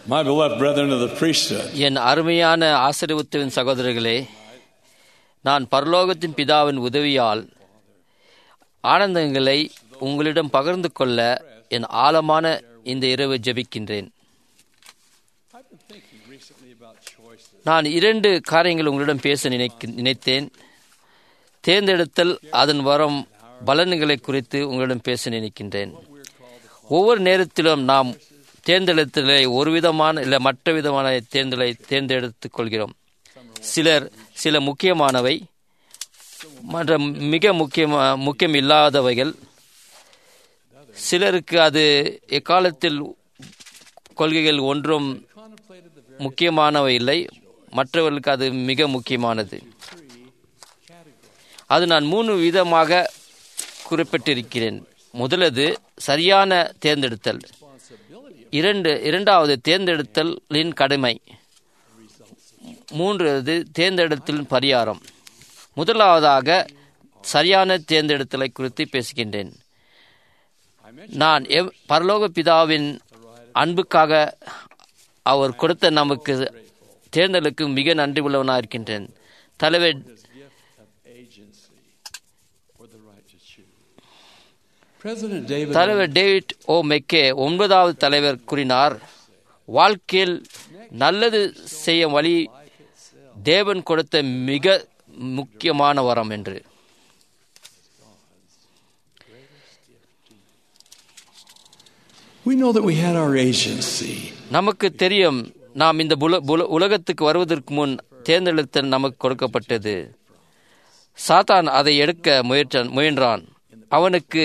My beloved brethren of the priesthood, என் அருமையான ஆசீர்வத்துவின் சகோதரர்களே நான் பரலோகத்தின் பிதாவின் உதவியால் ஆனந்தங்களை உங்களிடம் பகிர்ந்து கொள்ள என் ஆழமான இந்த இரவு ஜெபிக்கின்றேன் I've been thinking recently about choices. நான் இரண்டு காரியங்கள் உங்களிடம் பேச நினைக்க நினைத்தேன் தேர்ந்தெடுத்தல் அதன் வரும் பலன்களை குறித்து உங்களிடம் பேச நினைக்கின்றேன் ஒவ்வொரு நேரத்திலும் நாம் தேர்ந்தெடுத்தலை ஒரு விதமான இல்லை மற்ற விதமான தேர்ந்தலை தேர்ந்தெடுத்துக் கொள்கிறோம் சிலர் சில முக்கியமானவை மற்ற மிக முக்கியமா முக்கியம் இல்லாதவைகள் சிலருக்கு அது எக்காலத்தில் கொள்கைகள் ஒன்றும் முக்கியமானவை இல்லை மற்றவர்களுக்கு அது மிக முக்கியமானது அது நான் மூணு விதமாக குறிப்பிட்டிருக்கிறேன் முதலது சரியான தேர்ந்தெடுத்தல் இரண்டு இரண்டாவது தேர்ந்தெடுத்தலின் கடமை மூன்றாவது தேர்ந்தெடுத்தலின் பரிகாரம் முதலாவதாக சரியான தேர்ந்தெடுத்தலை குறித்து பேசுகின்றேன் நான் எவ் பரலோக பிதாவின் அன்புக்காக அவர் கொடுத்த நமக்கு தேர்ந்தலுக்கு மிக நன்றி உள்ளவனாக இருக்கின்றேன் தலைவர் Agency or the right to choose. President David தலைவர் டேவிட் ஓ மெக்கே ஒன்பதாவது தலைவர் கூறினார் வாழ்க்கையில் நல்லது செய்ய வழி தேவன் கொடுத்த மிக முக்கியமான வரம் என்று We know that we had our agency. நமக்கு தெரியும் நாம் இந்த புல புல- உலகத்துக்கு வருவதற்கு முன் தேர்ந்தெடுத்தல் நமக்கு கொடுக்கப்பட்டது சாத்தான் அதை எடுக்க முயற்றான் முயன்றான் அவனுக்கு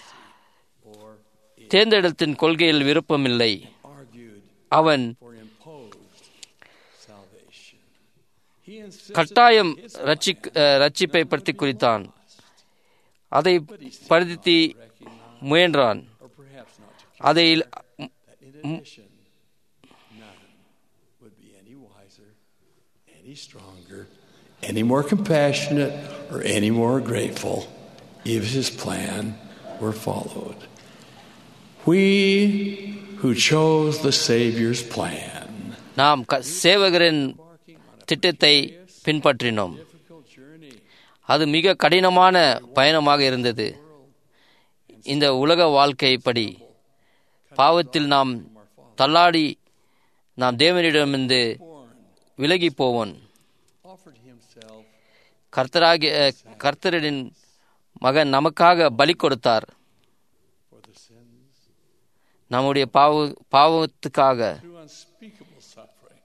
தேர்ந்தெடுத்தின் கொள்கையில் விருப்பமில்லை argued அவன் for imposed salvation. He insisted கட்டாயம் ரட்சிக் அஹ், ரட்சிப்பை பற்றி குறித்தான் அதை படுத்தி முயன்றான் or perhaps not to அதை in addition, none would be any wiser, any stronger, any more compassionate, or any more grateful if his plan were followed. We who chose the Savior's plan, நாம் க- சேவகரின் திட்டத்தை பின்பற்றினோம் difficult journey, அது மிக கடினமான பயணமாக இருந்தது இந்த உலக வாழ்க்கைப்படி பாவத்தில் நாம் தள்ளாடி நாம் தேவனிடமிருந்து விலகி போவோம் offered himself கர்த்தராகிய கர்த்தரின் மகன் நமக்காக பலி கொடுத்தார் for the sins நம்முடைய பாவ பாவத்துக்காக through unspeakable suffering,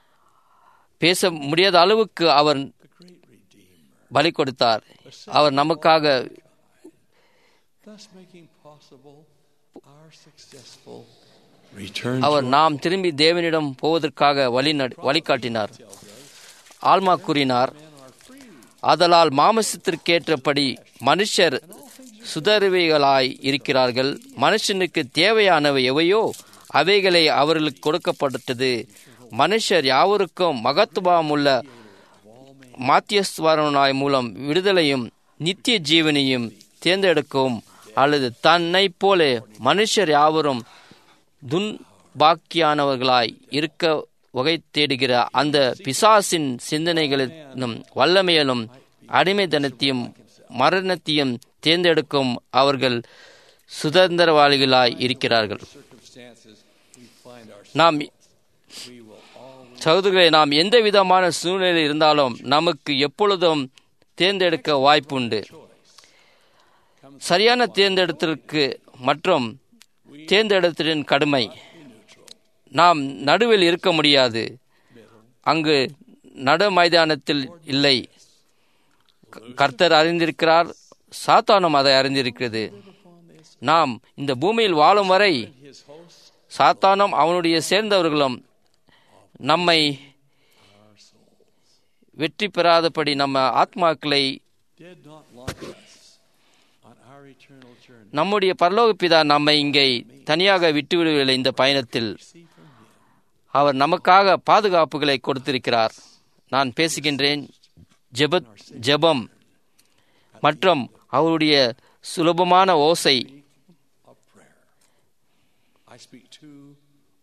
பேச முடியாத அளவுக்கு அவர் the great Redeemer, பலி கொடுத்தார் அவர் நமக்காக thus making possible our successful return our to நாம் திரும்பி தேவனிடம் போவதற்காக வழி நட- வழிகாட்டினார் ஆல்மா கூறினார் ஆதலால் மாமசத்திற்கேற்றபடி மனுஷர் சுதறிவைகளாய் இருக்கிறார்கள் மனுஷனுக்கு தேவையானவை எவையோ அவைகளை அவர்களுக்கு கொடுக்கப்பட்டது மனுஷர் யாவருக்கும் மகத்துவமுள்ள மாத்தியஸ்வரனாய் மூலம் விடுதலையும் நித்திய ஜீவனையும் தேர்ந்தெடுக்கவும் அல்லது தன்னைப் போல மனுஷர் யாவரும் துன்பாக்கியானவர்களாய் இருக்க வகை தேடுகிற அந்த பிசாசின் சிந்தனைகளிலும் வல்லமையிலும் அடிமைத்தனத்தையும் மரணத்தையும் தேர்ந்தெடுக்கும் அவர்கள் சுதந்திரவாளிகளாய் இருக்கிறார்கள் circumstances we find ourselves, நாம் we will always சகோதரர்களே நாம் எந்த விதமான சூழ்நிலையில் இருந்தாலும் நமக்கு எப்பொழுதும் தேர்ந்தெடுக்க வாய்ப்புண்டு சரியான தேர்ந்தெடுத்தலுக்கு மற்றும் தேர்ந்தெடுத்தலின் கடுமை நாம் நடுவில் இருக்க முடியாது அங்கு நடு மைதானத்தில் இல்லை க- கர்த்தர் அறிந்திருக்கிறார் சாத்தானும் அதை அறிந்திருக்கிறது நாம் இந்த பூமியில் வாழும் வரை his hosts சாத்தானும் அவனுடைய சேர்ந்தவர்களும் நம்மை வெற்றி பெறாதபடி நம்ம ஆத்மாக்களை did not lock us on our eternal journey. நம்முடைய பரலோக பிதா நம்மை இங்கே தனியாக விட்டுவிடவில்லை இந்த பயணத்தில் See from him அவர் நமக்காக பாதுகாப்புகளை கொடுத்திருக்கிறார் நான் பேசுகின்றேன் ஜெப ஜெபம் மற்றும் அவருடைய சுலபமான ஓசை of prayer. I speak to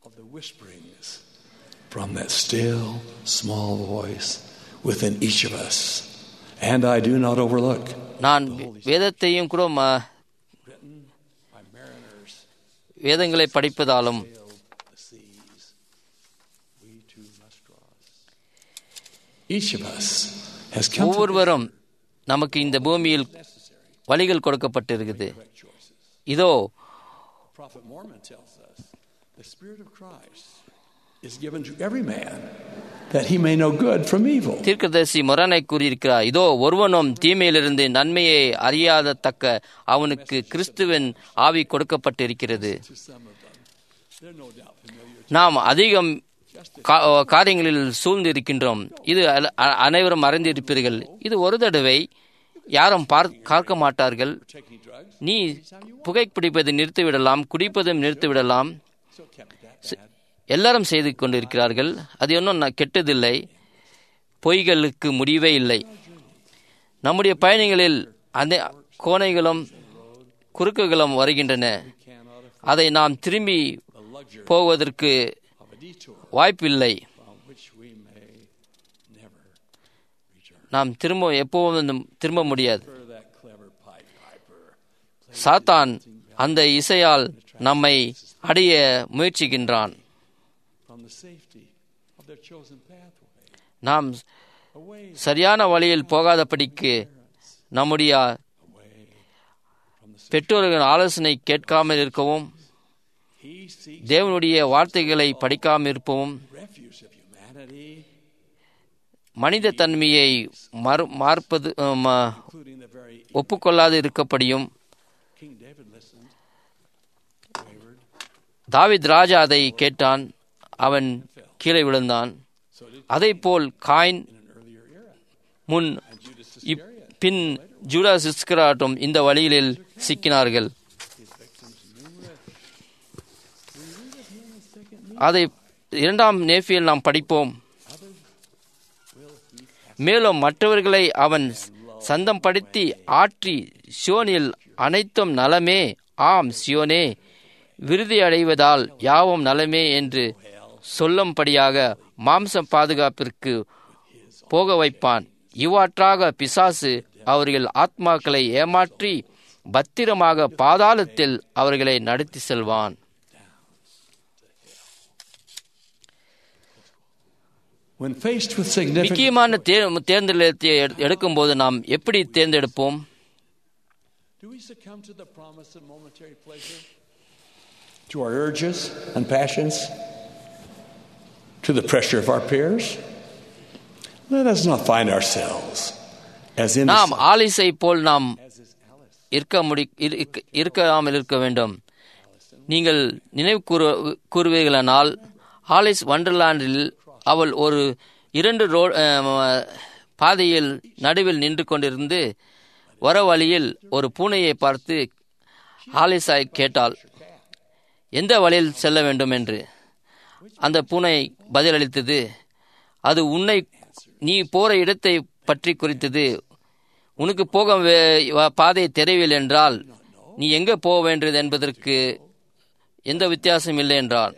of the whisperings from that still, small voice within each of us. And I do not overlook, நான் வேதத்தையும் கூட ம- written by mariners வேதங்களை படிப்பதாலும் sailed the seas. We too must cross. Each of us has come to ஒவ்வொருவரும் நமக்கு இந்த பூமியில் necessary வழிகள் கொடுக்கப்பட்டிருக்குது correct choices. இதோ Prophet Mormon tells us the Spirit of Christ is given to every man that he may know good from evil. தீர்க்கதரிசி மொரானை கூறியிருக்கிறார் இதோ ஒருவனும் தீமையிலிருந்து நன்மையை அறியாத தக்க அவனுக்கு கிறிஸ்துவின் ஆவி கொடுக்கப்பட்டிருக்கிறது To some of them, they're no doubt familiar. நாம் அதிகம் கா- காரியங்களில் சூழ்ந்து இருக்கின்றோம் இது அல- அ- அனைவரும் அறிந்திருப்பீர்கள் இது ஒரு தடவை யாரும் பார்- பார்க்க மாட்டார்கள் Taking drugs, நீ புகைப்பிடிப்பதை நிறுத்திவிடலாம் குடிப்பதும் நிறுத்திவிடலாம் so it can't be that bad. எல்லாரும் செய்து கொண்டிருக்கிறார்கள் அது ஒன்றும் நான் கெட்டதில்லை பொய்களுக்கு முடிவே இல்லை நம்முடைய பயணங்களில் அந்த கோணைகளும் குறுக்குகளும் வருகின்றன Cannot afford அதை நாம் திரும்பி the luxury போவதற்கு of a detour வாய்ப்பில்லை from which we may never return. நாம் திரும்ப எப்போதும் திரும்ப முடியாது For that clever Pied Piper சாத்தான் அந்த இசையால் நம்மை அடைய முயற்சிக்கின்றான் from the safety of their chosen pathway, நாம் away, சரியான வழியில் போகாதபடிக்கு நம்முடைய away from the பெற்றோர்கள் ஆலோசனை கேட்காமல் இருக்கவும் He seeks தேவனுடைய வார்த்தைகளை படிக்காமல் இருப்பவும் refuge of humanity, மனித தன்மையை மறு மார்ப்பது அஹ், ம- including the very ஒப்புக்கொள்ளாது இருக்கப்படியும் King David listened, wavered, தாவீது ராஜா அதை கேட்டான் அவன் கீழே விழுந்தான் so did அதைப்போல் Cain in an earlier era. முன் And Judas இப்- Iscariot, பின் ஜூடாஸ் இஸ்கராட்டும் இந்த வழியில் சிக்கினார்கள் his victims numerous. We read of him in second அதை இரண்டாம் நேஃபியில் நாம் படிப்போம் others will he மேலும் மற்றவர்களை அவன் சந்தம் படுத்தி ஆற்றி சியோனில் அனைத்தும் நலமே ஆம் சியோனே விருதி அடைவதால் யாவும் நலமே என்று சொல்லும்படியாக மாம்ச பாதுகாப்பிற்கு போக வைப்பான் இவ்வாற்றாக பிசாசு அவர்கள் ஆத்மாக்களை ஏமாற்றி பத்திரமாக பாதாளத்தில் அவர்களை நடத்தி செல்வான் When faced with significant முக்கியமான தே- தேர்ந்தெடுத்தை எடு- எடுக்கும்போது நாம் எப்படி தேர்ந்தெடுப்போம் Do we succumb to the promise of momentary pleasure? To our urges and passions? To the pressure of our peers? Let us not find ourselves as in நாம் ஆலிஸை போல் நாம் as is Alice. இருக்க முடி இரு- இருக்க- இருக்காமல் இருக்க வேண்டும் நீங்கள் நினைவு கூறு கூறுவீர்களானால் ஆலிஸ் வண்டர்லாண்டில் அவள் ஒரு இரண்டு ரோ அஹ், பாதையில் நடுவில் நின்று கொண்டிருந்து வர வழியில் ஒரு பூனையை பார்த்து ஆலிஸாய் கேட்டாள் எந்த வழியில் செல்ல வேண்டும் என்று அந்த பூனை பதிலளித்தது அது உன்னை நீ போற இடத்தை பற்றி குறித்தது உனக்கு போக வே- வ- பாதை தெரியவில்லை என்றால் நீ எங்கே போக வேண்டியது என்பதற்கு எந்த வித்தியாசம் இல்லை என்றால்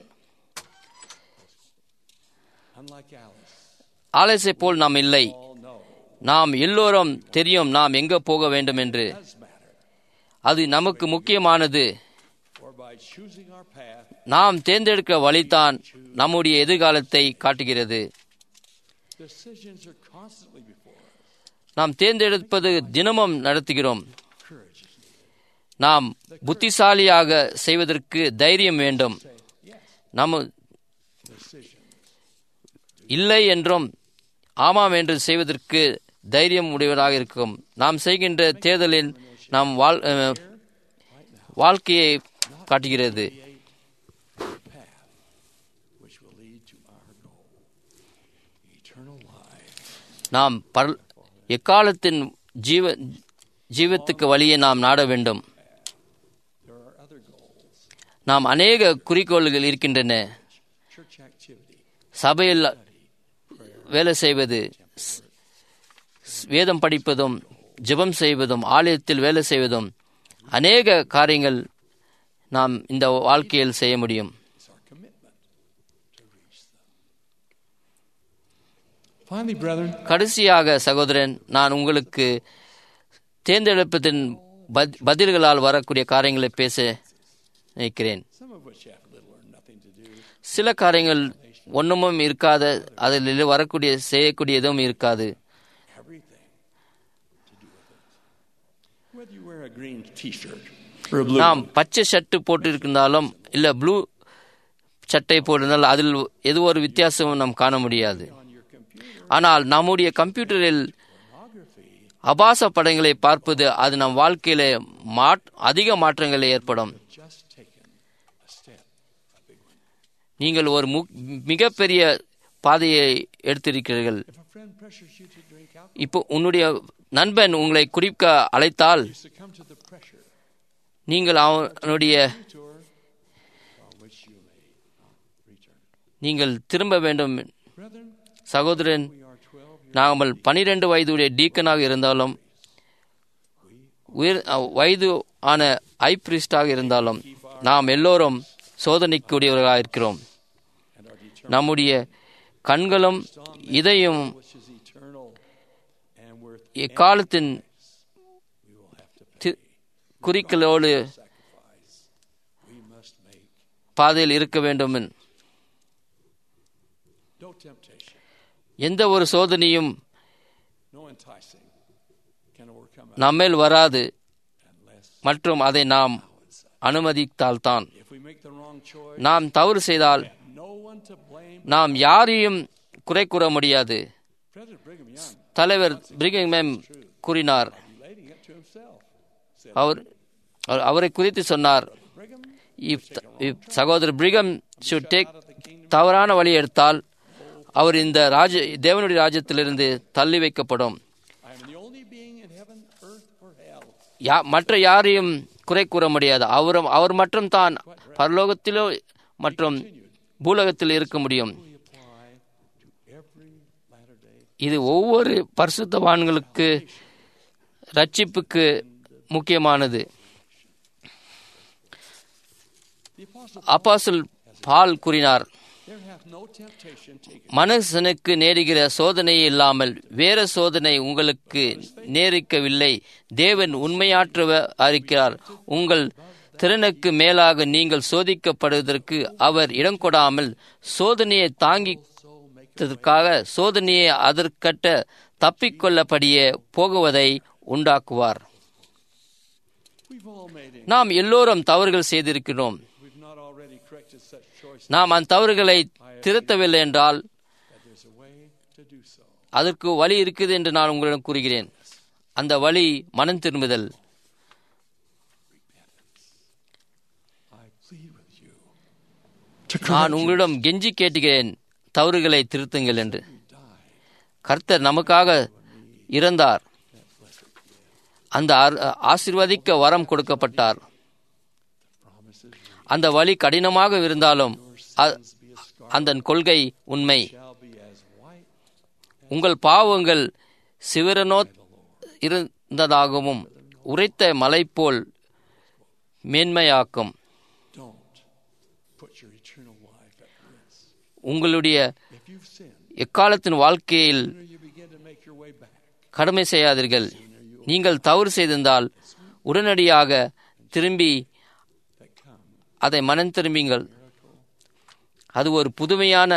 Unlike Alice, ஆலோசை போல் நாம் இல்லை all know நாம் எல்லோரும் தெரியும் நாம் எங்கே போக வேண்டும் என்று does matter. அது நமக்கு முக்கியமானது For by choosing our path, நாம் தேர்ந்தெடுக்க வழிதான் நம்முடைய எதிர்காலத்தை காட்டுகிறது decisions are constantly before us. நாம் தேர்ந்தெடுப்பது தினமும் நடத்துகிறோம் Courage is needed. நாம் புத்திசாலியாக செய்வதற்கு தைரியம் வேண்டும் நம்ம Decision. இல்லை என்றும் ஆமாம் என்று செய்வதற்கு தைரியம் உடையவராக இருக்கும் நாம் செய்கின்ற தேர்தலில் நாம் வாழ் அஹ், வாழ்க்கையை காட்டுகிறது path which will lead to our goal, eternal life. நாம் பர் எக்காலத்தின் ஜீவ ஜீவத்துக்கு வழியை நாம் நாட வேண்டும் There are other goals. நாம் அநேக குறிக்கோள்கள் இருக்கின்றன Church activity, சபையில் வேலை செய்வது ஸ்- ஸ்- வேதம் படிப்பதும் ஜெபம் செய்வதும் ஆலயத்தில் வேலை செய்வதும் அநேக காரியங்கள் நாம் இந்த வாழ்க்கையில் செய்ய முடியும் is our commitment. Finally, brethren, கடைசியாக சகோதரன் நான் உங்களுக்கு தேர்ந்தெடுப்பதின் பத்- பதில்களால் வரக்கூடிய காரியங்களை பேச நினைக்கிறேன் some of which have little or nothing to do சில காரியங்கள் ஒன்றுமும் இருக்காத அதில் வரக்கூடிய செய்யக்கூடிய எதுவும் இருக்காது everything to do with it. Whether you wear a green T-shirt or a blue நாம் one, பச்சை ஷர்ட் போட்டிருந்தாலும் இல்லை ப்ளூ சட்டை போட்டிருந்தாலும் அதில் எது ஒரு வித்தியாசமும் நாம் காண முடியாது on your computer, ஆனால் நம்முடைய கம்ப்யூட்டரில் pornography, அபாச படங்களை பார்ப்பது அது நம் வாழ்க்கையில மாட் அதிக மாற்றங்களை ஏற்படும் just taken a step, a big one. நீங்கள் ஒரு மு மிகப்பெரிய பாதையை எடுத்திருக்கிறீர்கள் If a friend pressures you to drink alcohol, இப்போ உன்னுடைய நண்பன் உங்களை குடிக்க அழைத்தால் you succumb to the pressure நீங்கள் அவனுடைய tour from which you may return. நீங்கள் திரும்ப வேண்டும் Brethren, சகோதரன் we are 12 years நாங்கள் பனிரெண்டு வயதுடைய டீக்கனாக இருந்தாலும் உயர் அஹ், வயது ஆன ஐ பிரிஸ்டாக இருந்தாலும் நாம் எல்லோரும் சோதனைக்குரியவர்களாக இருக்கிறோம் and are determined, நம்முடைய கண்களும் இதயம் which is eternal and worth எக்காலத்தின் we will have to pay. The- குறிக்கோளோடு sacrifice we must make. பாதையில் இருக்க வேண்டும் No temptation, எந்த ஒரு சோதனையும் no enticing can overcome us நம்மேல் வராது unless மற்றும் அதை நாம் அனுமதித்தால்தான் if we make the wrong choice, நாம் தவறு செய்தால் no one to blame. நாம் யாரையும் குறை கூற முடியாது President Brigham Young, தலைவர் பிரிகமேம் கூறினார் relating it to himself, said, அவர் அவர்- அவரை குறித்து சொன்னார் Brigham, இப் இப் சகோதரர் பிரிகம் ஷுட் டேக் தவறான வழி எடுத்தால் அவர் இந்த ராஜ தேவனுடைய ராஜ்யத்திலிருந்து தள்ளி வைக்கப்படும் I am the only being in heaven, earth, or hell யா மற்ற யாரையும் குறை கூற முடியாது அவரும் அவர் மட்டும் தான் பரலோகத்திலோ மற்றும் பூலோகத்தில் இருக்க முடியும் we apply to every latter day. இது ஒவ்வொரு பரிசுத்தவான்களுக்கு ரட்சிப்புக்கு முக்கியமானது The apostle, அப்பாசுல் பால் கூறினார் there hath no temptation taken மனுஷனுக்கு நேருகிற சோதனை இல்லாமல் வேற சோதனை உங்களுக்கு நேரிக்கவில்லை தேவன் உண்மையாற்றவ அறிக்கிறார் உங்கள் திறனுக்கு மேலாக நீங்கள் சோதிக்கப்படுவதற்கு அவர் இடம் கொடாமல் சோதனையை தாங்கித்ததற்காக சோதனையை அதற்கட்ட தப்பிக்கொள்ளப்படியே போகுவதை உண்டாக்குவார் We've all made it. நாம் எல்லோரும் தவறுகள் செய்திருக்கிறோம் We've not already corrected such choices, நாம் அந்த தவறுகளை திருத்தவில்லை என்றால் but there's a way to do so. அதற்கு வழி இருக்குது என்று நான் உங்களிடம் கூறுகிறேன் அந்த வழி மனம் திரும்புதல் I plead with you to நான் correct you. உங்களிடம் கெஞ்சி கேட்டுகிறேன் தவறுகளை திருத்துங்கள் என்று You died. கர்த்தர் நமக்காக இறந்தார் அந்த ஆர்- ஆசீர்வதிக்க வரம் கொடுக்கப்பட்டார் Promises அந்த வழி கடினமாக இருந்தாலும் அ- be as scarlet அந்த கொள்கை உண்மை shall be as white உங்கள் பாவங்கள் சிவரனோ இருந்ததாகவும் உரைத்த மலை போல் மேன்மையாக்கும் Don't put your eternal life at risk. உங்களுடைய If you've sinned, எக்காலத்தின் வாழ்க்கையில் the sooner you begin to make your way back, கடமை செய்யாதீர்கள் நீங்கள் தவறு செய்திருந்தால் உடனடியாக திரும்பி that come அதை மனம் திரும்பிங்கள் அது ஒரு புதுமையான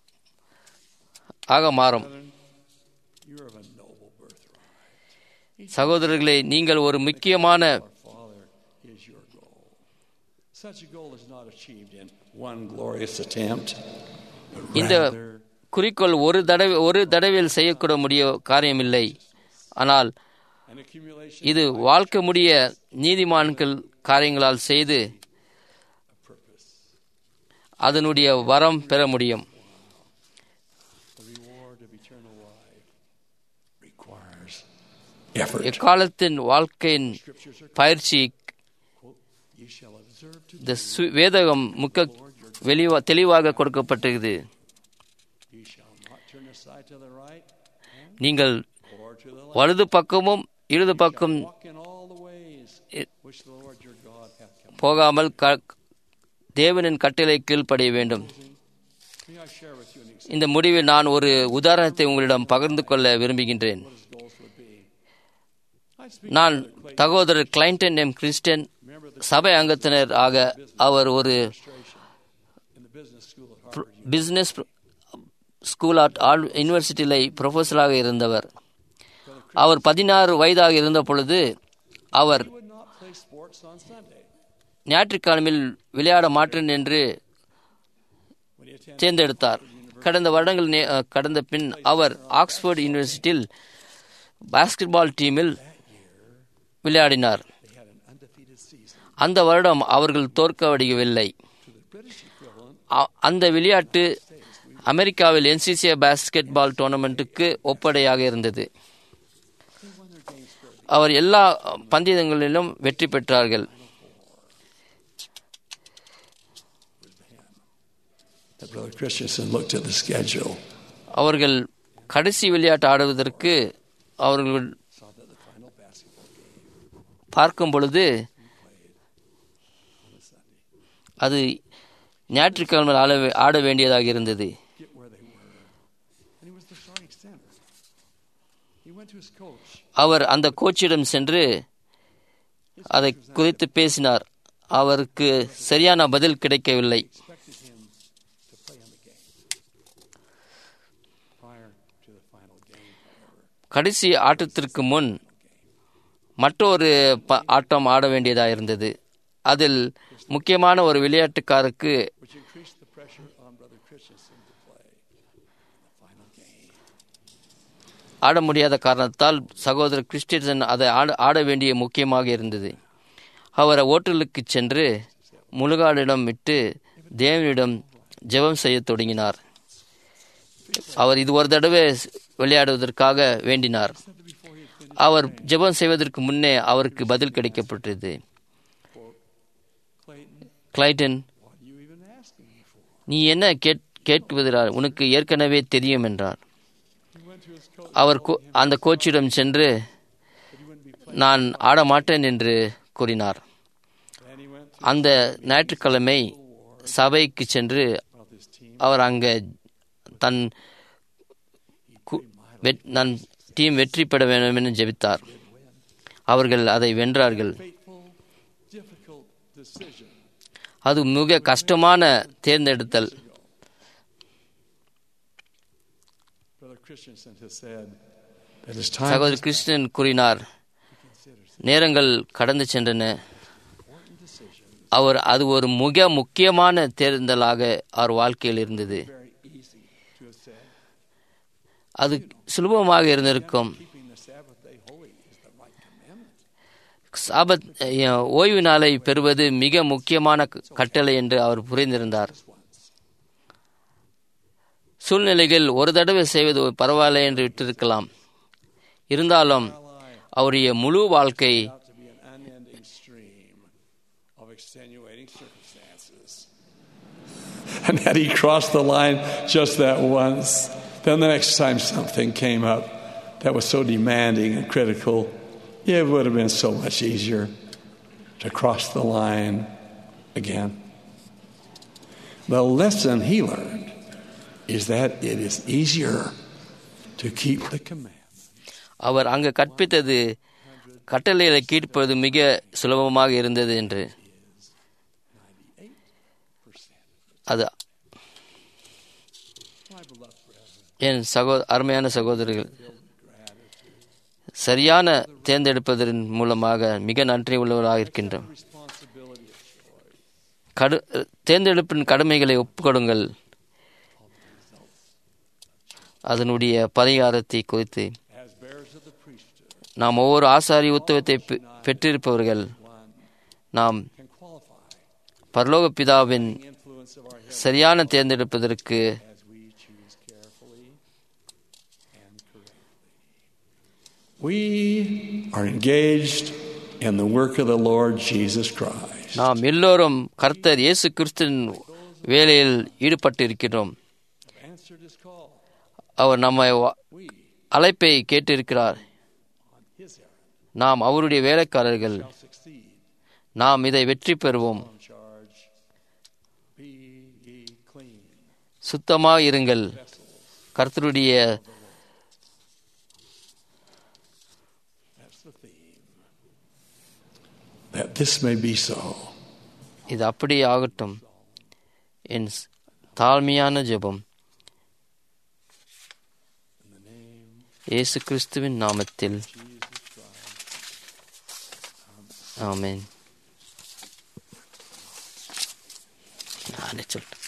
ஆக மாறும் you're of a noble birthright. சகோதரர்களே நீங்கள் ஒரு முக்கியமான Our Father is your goal. Such a goal is not achieved in one glorious attempt, but இந்த rather குறிக்கோள் ஒரு தடவை ஒரு தடவையில் செய்யக்கூட முடிய காரியமில்லை ஆனால் an accumulation இது வாழ்க்கை முடிய நீதிமான்கள் காரியங்களால் செய்து of purpose. அதனுடைய வரம் பெற முடியும் The reward of eternal life requires effort. எக்காலத்தின் வாழ்க்கையின் Scriptures are பயிற்சி you shall observe to இந்த சு- வேதகம் முக்க வெளிவா தெளிவாக கொடுக்கப்பட்டிருக்குது you shall not turn aside to the right நீங்கள் or to the left. வலது பக்கமும் இடது பக்கம் Walk in all the ways It- which the Lord your God hath commanded. போகாமல் க- தேவனின் கட்டளை கீழ்ப்படிய வேண்டும் May I share with you an example இந்த முடிவில் நான் ஒரு உதாரணத்தை உங்களிடம் பகிர்ந்து கொள்ள விரும்புகின்றேன் of what his goals would be? I speak நான் சகோதரர் கிளைன்டன் எம் கிறிஸ்டியன் சபை அங்கத்தினர் ஆக அவர் ஒரு in the business school at Harvard. Business school at ஆல் யூனிவர்சிட்டியில் ப்ரொஃபஸராக இருந்தவர் அவர் பதினாறு வயதாக இருந்த பொழுது அவர் He would not play sports on Sunday. ஞாயிற்றுக்கிழமையில் விளையாட மாட்டேன் என்று When he attended தேர்ந்தெடுத்தார் கடந்த வருடங்கள் நே- அஹ், கடந்த பின் அவர் ஆக்ஸ்போர்ட் யூனிவர்சிட்டியில் பாஸ்கெட்பால் டீமில் விளையாடினார் they had an undefeated season. அந்த வருடம் அவர்கள் தோற்கடிக்கவில்லை To the British equivalent, அ- அந்த விளையாட்டு அமெரிக்காவில் என்சிசிஏ பாஸ்கெட்பால் டோர்னமெண்ட்டுக்கு ஒப்படையாக இருந்தது they won their games fairly. அவர் எல்லா பந்தயங்களிலும் வெற்றி பெற்றார்கள் That Brother Christensen looked at the schedule, அவர்கள் கடைசி விளையாட்டு ஆடுவதற்கு அவர்கள் saw that the final basketball game பார்க்கும் பொழுது on a Sunday. அது ஞாயிற்றுக்கிழமை ஆட வே- ஆட வேண்டியதாக இருந்தது Get where they were. And he was the starting center. He went to his coach. அவர் அந்த கோச்சிடம் சென்று அதை குறித்து பேசினார் அவருக்கு சரியான பதில் கிடைக்கவில்லை expected him to play in the game. Prior to the final game, however, கடைசி ஆட்டத்திற்கு முன் மற்றொரு ப- ஆட்டம் ஆட வேண்டியதாக இருந்தது அதில் முக்கியமான ஒரு விளையாட்டுக்காருக்கு which increased the pressure on Brother Christensen to play in the final game. ஆட முடியாத காரணத்தால் சகோதரர் கிறிஸ்டியன் அதை ஆட ஆட வேண்டிய முக்கியமாக இருந்தது அவர் ஓட்டலுக்கு சென்று முழுகாடிடம் விட்டு தேவனிடம் ஜெபம் செய்யத் தொடங்கினார் அவர் இது ஒரு தடவை விளையாடுவதற்காக வேண்டினார் Said that before he had finished, அவர் ஜெபம் செய்வதற்கு முன்னே அவருக்கு பதில் கிடைக்கப்பட்டது Clayton, Clayton what are you even asking me for? நீ என்ன கேட் கேட்குவதால் உனக்கு ஏற்கனவே தெரியும் என்றார் He went to his coach. அவர் கோ- அந்த கோச்சிடம் சென்று But he wouldn't be playing. நான் ஆட மாட்டேன் என்று கூறினார் Then he went to அந்த ஞாயிற்றுக்கிழமை சபைக்கு சென்று about this team. அவர் அங்கே தன் கு- வெட்- நான் டீம் வெற்றி பெற வேண்டும் என்று ஜெபித்தார் அவர்கள் அதை வென்றார்கள் Fateful, difficult decision. அது மிக கஷ்டமான தேர்ந்தெடுத்தல் Brother Christensen has said that his time சகோதரர் கிருஷ்ணன் கூறினார் considers நேரங்கள் கடந்து சென்றன important decisions அவர் அது ஒரு மிக முக்கியமான தேர்தலாக அவர் வாழ்க்கையில் இருந்தது very easy to have said. அது சுலபமாக இருந்திருக்கும் Keeping the Sabbath day holy is the right commandment. சாபத் அஹ், ஓய்வு நாளை பெறுவது மிக முக்கியமான க- கட்டளை என்று அவர் புரிந்திருந்தார் Just once. சூழ்நிலைகள் ஒரு தடவை செய்வது பரவாயில்லை என்று விட்டிருக்கலாம் இருந்தாலும் அவருடைய முழு வாழ்க்கை Out to be an unending stream of extenuating circumstances. And had he crossed the line just that once, then the next time something came up that was so demanding and critical, it would have been so much easier to cross the line again. The lesson he learned is that it is easier to keep the command. அவர் அங்கு கற்பித்தது கட்டளைகளை கீழ்ப்பது மிக சுலபமாக இருந்தது என்று அது My beloved brethren, என் சகோ அருமையான சகோதரர்கள் சரியான தேர்ந்தெடுப்பதன் மூலமாக மிக நன்றி உள்ளவராக இருக்கின்றோம் responsibility of choice. கடு தேர்ந்தெடுப்பின் கடமைகளை ஒப்புக்கொடுங்கள் அதனுடைய பரிகாரத்தை குறித்து As bearers of the priesthood, நாம் ஒவ்வொரு ஆசாரி உத்தவத்தை பெ- பெற்றிருப்பவர்கள் one நாம் can qualify பரலோக பிதாவின் the influence of our heaven சரியான தேர்ந்தெடுப்பதற்கு as we choose carefully and correctly. We are engaged in the work of the Lord Jesus Christ. நாம் எல்லோரும் கர்த்தர் இயேசு கிறிஸ்துவின் வேலையில் ஈடுபட்டிருக்கிறோம் Have answered his call. அவர் நம்மை வ- We, அழைப்பை கேட்டிருக்கிறார் on his errand, நாம் அவருடைய வேலைக்காரர்கள் shall succeed. நாம் இதை வெற்றி பெறுவோம் On charge, be ye clean. சுத்தமாக இருங்கள் கர்த்தருடைய That's the theme. That this may be so. இது அப்படியே ஆகட்டும் என் ஸ்- தாழ்மையான ஜெபம் இயேசு கிறிஸ்துவின் நாமத்தில் ஆமென் நானே சொல்லிட்டேன்